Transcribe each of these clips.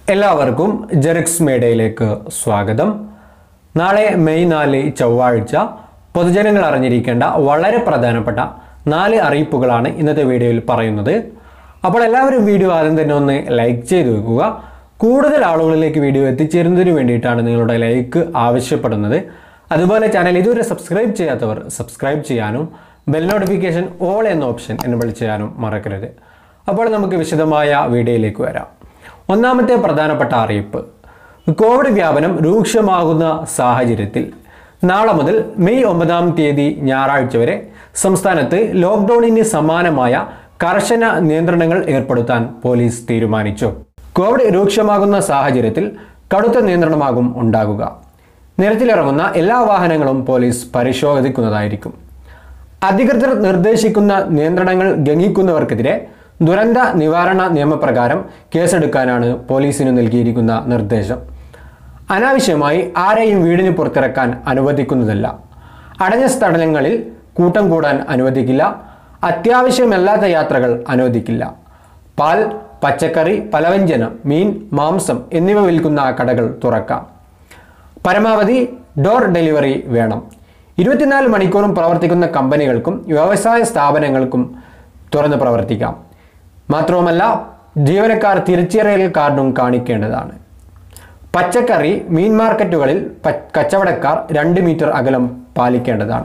എല്ലാവർക്കും ജെറിക്സ് മേഡയിലേക്ക് സ്വാഗതം നാളെ മെയ് നാല് ചൊവ്വാഴ്ച പൊതുജനങ്ങൾ അറിഞ്ഞിരിക്കേണ്ട വളരെ പ്രധാനപ്പെട്ട നാല് അറിയിപ്പുകളാണ് ഇന്നത്തെ വീഡിയോയിൽ പറയുന്നത് അപ്പോൾ എല്ലാവരും വീഡിയോ ആദ്യം തന്നെ ഒന്ന് ലൈക്ക് ചെയ്ത് വെക്കുക കൂടുതൽ ആളുകളിലേക്ക് വീഡിയോ എത്തിച്ചേരുന്നതിന് വേണ്ടിയിട്ടാണ് നിങ്ങളുടെ ലൈക്ക് ആവശ്യപ്പെടുന്നത് അതുപോലെ ചാനൽ ഇതുവരെ സബ്സ്ക്രൈബ് ചെയ്യാത്തവർ സബ്സ്ക്രൈബ് ചെയ്യാനും ബെൽ നോട്ടിഫിക്കേഷൻ ഓൾ എന്ന ഓപ്ഷൻ എനബിൾ ചെയ്യാനും മറക്കരുത് അപ്പോൾ നമുക്ക് വിശദമായ വീഡിയോയിലേക്ക് വരാം ഒന്നാമത്തെ പ്രധാനപ്പെട്ട അറിയിപ്പ് കോവിഡ് വ്യാപനം രൂക്ഷമാകുന്ന സാഹചര്യത്തിൽ നാളെ മുതൽ മെയ് ഒമ്പതാം തീയതി ഞായറാഴ്ച വരെ സംസ്ഥാനത്ത് ലോക്ക്ഡൌണിന് സമാനമായ കർശന നിയന്ത്രണങ്ങൾ ഏർപ്പെടുത്താൻ പോലീസ് തീരുമാനിച്ചു കോവിഡ് രൂക്ഷമാകുന്ന സാഹചര്യത്തിൽ കടുത്ത നിയന്ത്രണമാകും ഉണ്ടാകുക നിരത്തിലിറങ്ങുന്ന എല്ലാ വാഹനങ്ങളും പോലീസ് പരിശോധിക്കുന്നതായിരിക്കും അധികൃതർ നിർദ്ദേശിക്കുന്ന നിയന്ത്രണങ്ങൾ ലംഘിക്കുന്നവർക്കെതിരെ ദുരന്ത നിവാരണ നിയമപ്രകാരം കേസെടുക്കാനാണ് പോലീസിന് നൽകിയിരിക്കുന്ന നിർദ്ദേശം അനാവശ്യമായി ആരെയും വീടിന് പുറത്തിറക്കാൻ അനുവദിക്കുന്നതല്ല അടഞ്ഞ സ്ഥലങ്ങളിൽ കൂട്ടം കൂടാൻ അനുവദിക്കില്ല അത്യാവശ്യമല്ലാത്ത യാത്രകൾ അനുവദിക്കില്ല പാൽ പച്ചക്കറി പലവ്യഞ്ജനം മീൻ മാംസം എന്നിവ വിൽക്കുന്ന കടകൾ തുറക്കാം പരമാവധി ഡോർ ഡെലിവറി വേണം ഇരുപത്തിനാല് മണിക്കൂറും പ്രവർത്തിക്കുന്ന കമ്പനികൾക്കും വ്യവസായ സ്ഥാപനങ്ങൾക്കും തുറന്ന് പ്രവർത്തിക്കാം മാത്രവുമല്ല ജീവനക്കാർ തിരിച്ചറിയൽ കാർഡും കാണിക്കേണ്ടതാണ് പച്ചക്കറി മീൻ മാർക്കറ്റുകളിൽ പ- കച്ചവടക്കാർ രണ്ട് മീറ്റർ അകലം പാലിക്കേണ്ടതാണ്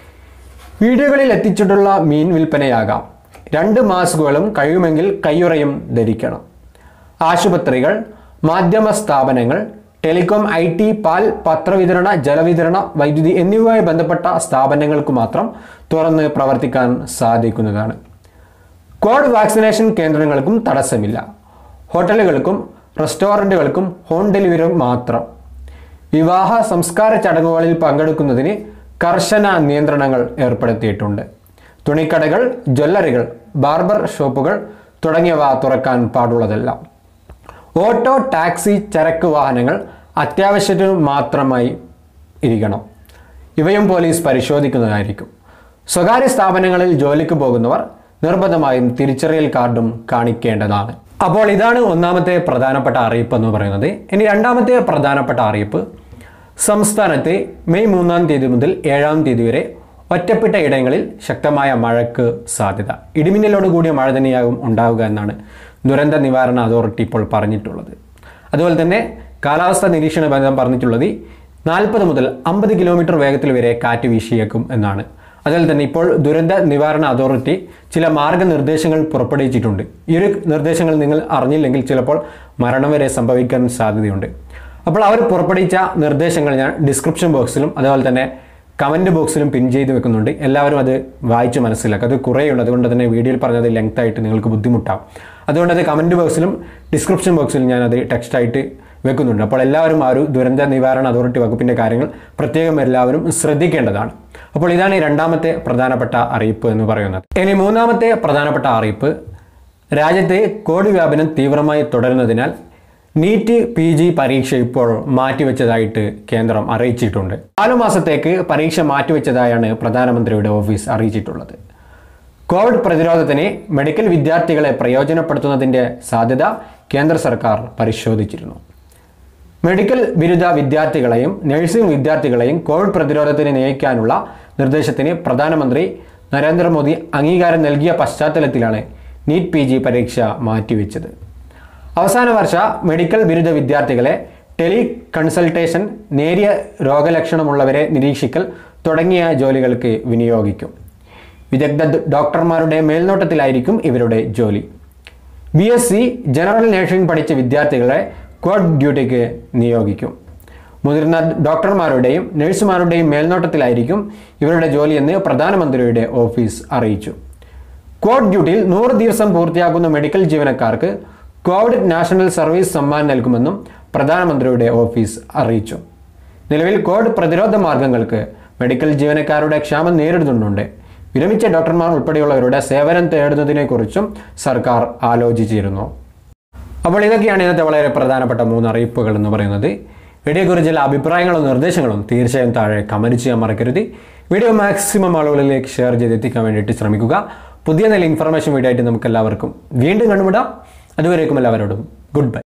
വീടുകളിൽ എത്തിച്ചിട്ടുള്ള മീൻ വിൽപ്പനയാകാം രണ്ട് മാസ്കുകളും കഴിയുമെങ്കിൽ കയ്യുറയും ധരിക്കണം ആശുപത്രികൾ മാധ്യമ സ്ഥാപനങ്ങൾ ടെലികോം ഐ ടി പാൽ പത്രവിതരണ ജലവിതരണ വൈദ്യുതി എന്നിവയുമായി ബന്ധപ്പെട്ട സ്ഥാപനങ്ങൾക്ക് മാത്രം തുറന്ന് പ്രവർത്തിക്കാൻ സാധിക്കുന്നതാണ് കോവിഡ് വാക്സിനേഷൻ കേന്ദ്രങ്ങൾക്കും തടസ്സമില്ല ഹോട്ടലുകൾക്കും റെസ്റ്റോറൻറ്റുകൾക്കും ഹോം ഡെലിവറി മാത്രം വിവാഹ സംസ്കാര ചടങ്ങുകളിൽ പങ്കെടുക്കുന്നതിന് കർശന നിയന്ത്രണങ്ങൾ ഏർപ്പെടുത്തിയിട്ടുണ്ട് തുണിക്കടകൾ ജ്വല്ലറികൾ ബാർബർ ഷോപ്പുകൾ തുടങ്ങിയവ തുറക്കാൻ പാടുള്ളതല്ല ഓട്ടോ ടാക്സി ചരക്ക് വാഹനങ്ങൾ അത്യാവശ്യത്തിന് മാത്രമായി ഇരിക്കണം ഇവയും പോലീസ് പരിശോധിക്കുന്നതായിരിക്കും സ്വകാര്യ സ്ഥാപനങ്ങളിൽ ജോലിക്ക് പോകുന്നവർ നിർബന്ധമായും തിരിച്ചറിയൽ കാർഡും കാണിക്കേണ്ടതാണ് അപ്പോൾ ഇതാണ് ഒന്നാമത്തെ പ്രധാനപ്പെട്ട അറിയിപ്പ് എന്ന് പറയുന്നത് ഇനി രണ്ടാമത്തെ പ്രധാനപ്പെട്ട അറിയിപ്പ് സംസ്ഥാനത്ത് മെയ് മൂന്നാം തീയതി മുതൽ ഏഴാം തീയതി വരെ ഒറ്റപ്പെട്ട ഇടങ്ങളിൽ ശക്തമായ മഴയ്ക്ക് സാധ്യത ഇടിമിന്നലോട് കൂടിയ മഴ തന്നെയാകും ഉണ്ടാവുക എന്നാണ് ദുരന്ത നിവാരണ അതോറിറ്റി ഇപ്പോൾ പറഞ്ഞിട്ടുള്ളത് അതുപോലെ തന്നെ കാലാവസ്ഥാ നിരീക്ഷണ ബന്ധം പറഞ്ഞിട്ടുള്ളത് നാൽപ്പത് മുതൽ അമ്പത് കിലോമീറ്റർ വേഗത്തിൽ വരെ കാറ്റ് വീശിയേക്കും എന്നാണ് അതുപോലെ തന്നെ ഇപ്പോൾ ദുരന്ത നിവാരണ അതോറിറ്റി ചില മാർഗനിർദ്ദേശങ്ങൾ പുറപ്പെടുവിച്ചിട്ടുണ്ട് ഈ ഒരു നിർദ്ദേശങ്ങൾ നിങ്ങൾ അറിഞ്ഞില്ലെങ്കിൽ ചിലപ്പോൾ മരണം വരെ സംഭവിക്കാൻ സാധ്യതയുണ്ട് അപ്പോൾ അവർ പുറപ്പെടുവിച്ച നിർദ്ദേശങ്ങൾ ഞാൻ ഡിസ്ക്രിപ്ഷൻ ബോക്സിലും അതുപോലെ തന്നെ കമൻറ്റ് ബോക്സിലും പിൻ ചെയ്ത് വെക്കുന്നുണ്ട് എല്ലാവരും അത് വായിച്ച് മനസ്സിലാക്കുക അത് കുറേയുണ്ട് അതുകൊണ്ട് തന്നെ വീഡിയോയിൽ പറഞ്ഞത് ലെങ്ത് ആയിട്ട് നിങ്ങൾക്ക് ബുദ്ധിമുട്ടാവും അതുകൊണ്ട് അത് കമൻറ്റ് ബോക്സിലും ഡിസ്ക്രിപ്ഷൻ ബോക്സിലും ഞാനത് ടെക്സ്റ്റായിട്ട് വെക്കുന്നുണ്ട് അപ്പോൾ എല്ലാവരും ആ ഒരു ദുരന്ത നിവാരണ അതോറിറ്റി വകുപ്പിൻ്റെ കാര്യങ്ങൾ പ്രത്യേകം എല്ലാവരും ശ്രദ്ധിക്കേണ്ടതാണ് അപ്പോൾ ഇതാണ് ഈ രണ്ടാമത്തെ പ്രധാനപ്പെട്ട അറിയിപ്പ് എന്ന് പറയുന്നത് ഇനി മൂന്നാമത്തെ പ്രധാനപ്പെട്ട അറിയിപ്പ് രാജ്യത്തെ കോവിഡ് വ്യാപനം തീവ്രമായി തുടരുന്നതിനാൽ നീറ്റ് പി ജി പരീക്ഷ ഇപ്പോൾ മാറ്റിവെച്ചതായിട്ട് കേന്ദ്രം അറിയിച്ചിട്ടുണ്ട് നാലു മാസത്തേക്ക് പരീക്ഷ മാറ്റിവെച്ചതായാണ് പ്രധാനമന്ത്രിയുടെ ഓഫീസ് അറിയിച്ചിട്ടുള്ളത് കോവിഡ് പ്രതിരോധത്തിന് മെഡിക്കൽ വിദ്യാർത്ഥികളെ പ്രയോജനപ്പെടുത്തുന്നതിൻ്റെ സാധ്യത കേന്ദ്ര സർക്കാർ പരിശോധിച്ചിരുന്നു മെഡിക്കൽ ബിരുദ വിദ്യാർത്ഥികളെയും നഴ്സിംഗ് വിദ്യാർത്ഥികളെയും കോവിഡ് പ്രതിരോധത്തിന് നയിക്കാനുള്ള നിർദ്ദേശത്തിന് പ്രധാനമന്ത്രി നരേന്ദ്രമോദി അംഗീകാരം നൽകിയ പശ്ചാത്തലത്തിലാണ് നീറ്റ് പി ജി പരീക്ഷ മാറ്റിവെച്ചത് അവസാന വർഷ മെഡിക്കൽ ബിരുദ വിദ്യാർത്ഥികളെ ടെലി കൺസൾട്ടേഷൻ നേരിയ രോഗലക്ഷണമുള്ളവരെ നിരീക്ഷിക്കൽ തുടങ്ങിയ ജോലികൾക്ക് വിനിയോഗിക്കും വിദഗ്ധ ഡോക്ടർമാരുടെ മേൽനോട്ടത്തിലായിരിക്കും ഇവരുടെ ജോലി B S C general nursing പഠിച്ച വിദ്യാർത്ഥികളെ കോഡ് ഡ്യൂട്ടിക്ക് നിയോഗിക്കും മുതിർന്ന ഡോക്ടർമാരുടെയും നഴ്സുമാരുടെയും മേൽനോട്ടത്തിലായിരിക്കും ഇവരുടെ ജോലിയെന്ന് പ്രധാനമന്ത്രിയുടെ ഓഫീസ് അറിയിച്ചു കോഡ് ഡ്യൂട്ടിയിൽ നൂറ് ദിവസം പൂർത്തിയാക്കുന്ന മെഡിക്കൽ ജീവനക്കാർക്ക് കോവിഡ് നാഷണൽ സർവീസ് സമ്മാനം നൽകുമെന്നും പ്രധാനമന്ത്രിയുടെ ഓഫീസ് അറിയിച്ചു നിലവിൽ കോവിഡ് പ്രതിരോധ മാർഗങ്ങൾക്ക് മെഡിക്കൽ ജീവനക്കാരുടെ ക്ഷാമം നേരിടുന്നുണ്ട് വിരമിച്ച ഡോക്ടർമാർ ഉൾപ്പെടെയുള്ളവരുടെ സേവനം തേടുന്നതിനെക്കുറിച്ചും സർക്കാർ ആലോചിച്ചിരുന്നു അപ്പോൾ ഇതൊക്കെയാണ് ഇന്നത്തെ വളരെ പ്രധാനപ്പെട്ട മൂന്ന് അറിയിപ്പുകൾ എന്ന് പറയുന്നത് വീഡിയോയെക്കുറിച്ച് ചില അഭിപ്രായങ്ങളും നിർദ്ദേശങ്ങളും തീർച്ചയായും താഴെ കമൻറ്റ് ചെയ്യാൻ മറക്കരുത് വീഡിയോ മാക്സിമം ആളുകളിലേക്ക് ഷെയർ ചെയ്ത് എത്തിക്കാൻ വേണ്ടിയിട്ട് ശ്രമിക്കുക പുതിയ നല്ല ഇൻഫർമേഷൻ വീഡിയോ ആയിട്ട് നമുക്ക് എല്ലാവർക്കും വീണ്ടും കണ്ടുപിടാം അതുവരേക്കും എല്ലാവരോടും ഗുഡ് ബൈ